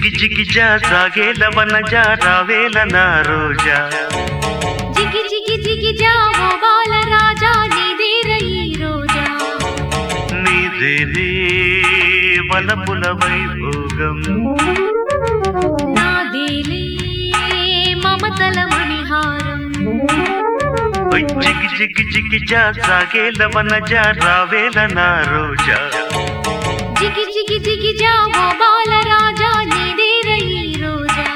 జిగి జిగి జా సాగేల వన జా రావేల నా రోజా జిగి జిగి జిగి జావో బాల రాజా నీదేర ఈ రోజా నీదేనే వనపుల వైభోగం నాదేలే మమతల మణిహారం ఓయ్ జిగి జిగి జిగి జా సాగేల వన జా రావేల నా రోజా జిగి జిగి జిగి జావో బాల రాజా నీదేర ఈ రోజా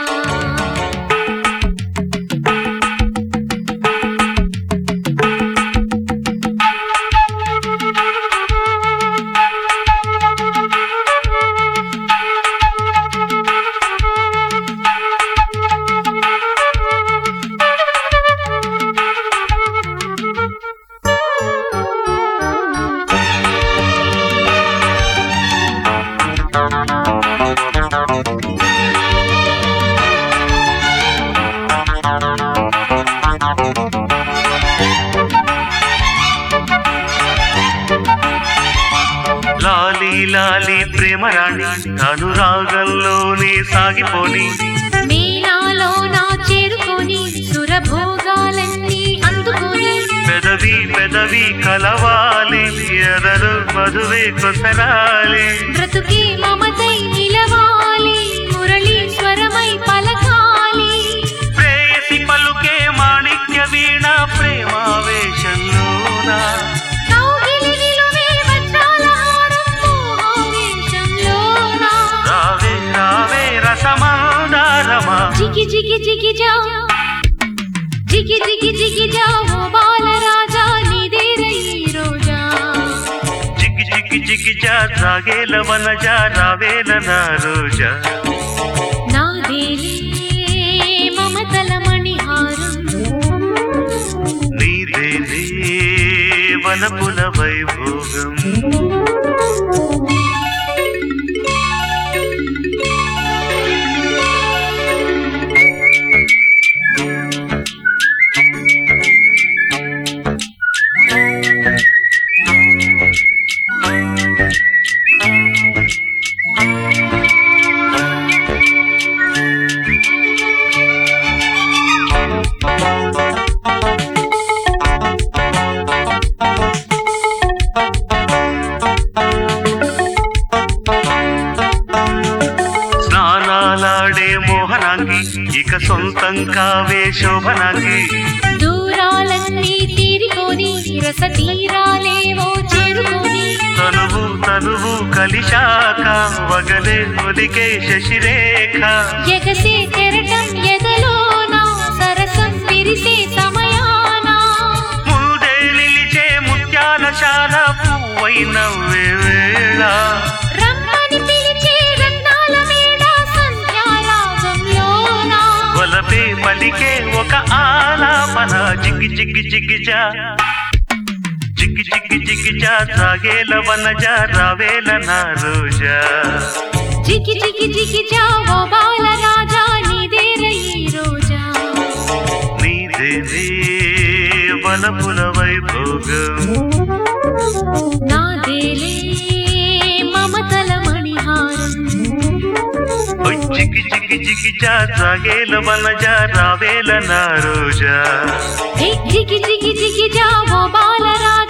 లాలి లాలి ప్రేమ రాణి అనురాగంలోనే సాగిపోని మీనాలో నా చేరుకొని సురభోగాలన్నీ అందుకొని పెదవి పెదవి కలవాలి ఎదరు మధువే కొసరాలి బ్రతుకే మమతై నిలవాలి మురళీశ్వరమై పలకాలి ప్రేయసి పలుకే మాణిక్య వీణ ప్రేమావేశంలోన కౌగిలి నిలువే వజ్రాల హారం మోహావేశంలోన. రావే రావే రసమాదారమా జిగి జిగి జిగి జా జిగి జిగి జిగి జా ఓ బాలరాజా నీదేర ఈ రోజా జిగి జిగి జిగి జా సాగేల వన జా రావేల నా రోజా నాదేలే మమతల మణిహారం నీదేనే వనపుల వైభోగం స్నానాలాడే మోహనాంగి ఇక సొంతం కావే శోభనాంగి దూరాలన్నీ తీరికొని రస తీరాలేవో చేరుకొని తనువు తనువు కలిశాక వగలే ఒలికే శశిరేఖ ఎగసే కెరటం ఎదలోన సరసం విరిసే సమయాన ముందే నిలిచే ముత్యాల శాల పువ్వైన వేళ రమ్మని పిలిచే రత్నాల మేడ సంధ్యారాగంలోన వలపే పలికే ఒక ఆలాపన జిగ్గి జిగ్గి జిగ్గి జా జిగ్గి జిగ్గి జిగ్గి జా సాగేల వన జా రావేల నా రోజా జిగి జిగి జిగి జావో బాల రాజా నీదేర ఈ రోజా నీదేనే వనపుల వైభోగం నాదేలే మమతల మణిహారం ఓయ్ జిగ్గి జిగ్గి జిగ్గి జా సాగేల వన జా రావేల నా రోజా హే జిగి జిగి జిగి జావో బాల రాజా